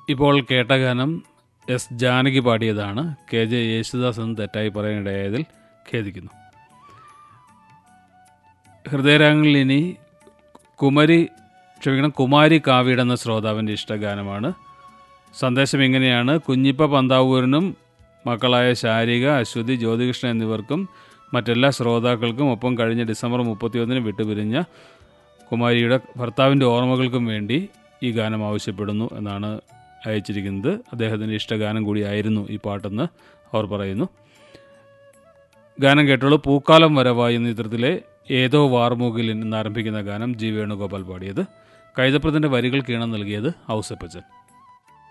ഇപ്പോൾ കേട്ട ഗാനം എസ് ജാനകി പാടിയതാണ് കെ ജെ യേശുദാസ് എന്ന് തെറ്റായി പറയാനിടയായതിൽ ഖേദിക്കുന്നു ഹൃദയരാഗങ്ങളിൽ ഇനി കുമരി ക്ഷമിക്കണം കുമാരി കാവ്യയുടെ എന്ന ശ്രോതാവിൻ്റെ ഇഷ്ടഗാനമാണ് സന്ദേശം ഇങ്ങനെയാണ് കുഞ്ഞിപ്പ പന്താവൂരിനും മക്കളായ ശാരിക അശ്വതി ജ്യോതികൃഷ്ണൻ എന്നിവർക്കും മറ്റെല്ലാ ശ്രോതാക്കൾക്കും ഒപ്പം കഴിഞ്ഞ ഡിസംബർ മുപ്പത്തിയൊന്നിന് വിട്ടുപിരിഞ്ഞ കുമാരിയുടെ ഭർത്താവിൻ്റെ ഓർമ്മകൾക്കും വേണ്ടി ഈ ഗാനം ആവശ്യപ്പെടുന്നു എന്നാണ് അയച്ചിരിക്കുന്നത് അദ്ദേഹത്തിൻ്റെ ഇഷ്ടഗാനം കൂടിയായിരുന്നു ഈ പാട്ടെന്ന് അവർ പറയുന്നു ഗാനം കേട്ടോളൂ പൂക്കാലം വരവായി എന്ന ചിത്രത്തിലെ ഏതോ വാർമൂകിൽ നിന്ന് ആരംഭിക്കുന്ന ഗാനം ജി വേണുഗോപാൽ പാടിയത് കൈതപ്രത്തിൻ്റെ വരികൾക്ക് ഈണം നൽകിയത് ഔസപ്പച്ചൻ